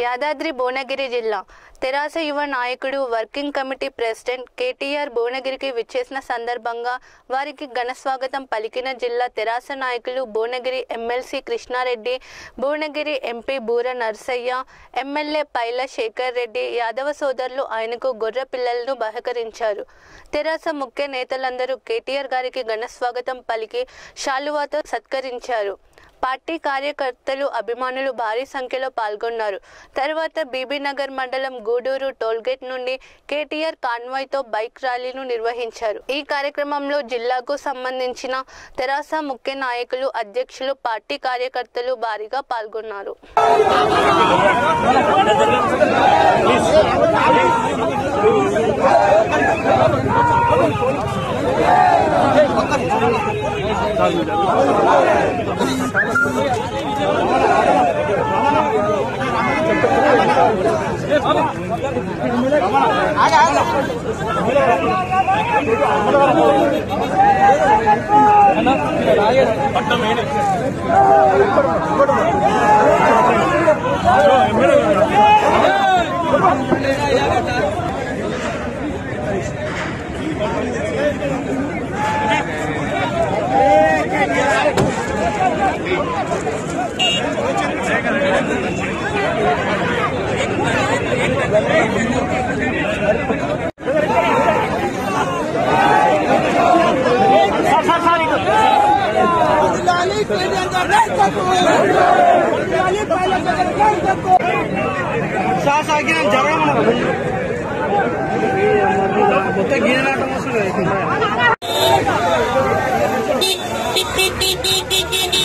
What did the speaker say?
యాదాద్రి భువనగిరి జిల్లా తెరాస యువ నాయకుడు వర్కింగ్ కమిటీ ప్రెసిడెంట్ కేటీఆర్ భువనగిరికి విచ్చేసిన సందర్భంగా వారికి ఘన స్వాగతం పలికిన జిల్లా తెరాస నాయకులు Bhuvanagiri MLC Krishna Reddy Bhuvanagiri MP Boora Narsaiah MLA Paila Shekar Reddy Yadava సోదరులు ఆయనకు గొర్రె పిల్లలను బహకరించారు తెరాస ముఖ్య నేతలందరూ కేటీఆర్ గారికి ఘన స్వాగతం పలికి శాలువాతో సత్కరించారు పార్టీ కార్యకర్తలు అభిమానులు భారీ సంఖ్యలో పాల్గొన్నారు తర్వాత బీబీనగర్ మండలం గూడూరు టోల్గేట్ నుండి కేటీఆర్ కాన్వాయ్తో బైక్ ర్యాలీను నిర్వహించారు ఈ కార్యక్రమంలో జిల్లాకు సంబంధించిన తెరాస ముఖ్య నాయకులు అధ్యక్షులు పార్టీ కార్యకర్తలు భారీగా పాల్గొన్నారు జిల్లాని కేంద్రంగా నాయకత్వం జిల్లాని పాలక నాయకత్వం సార్ సార్ గిన జరగమన్నారు మొత్తం గీనాటం వస్తుంది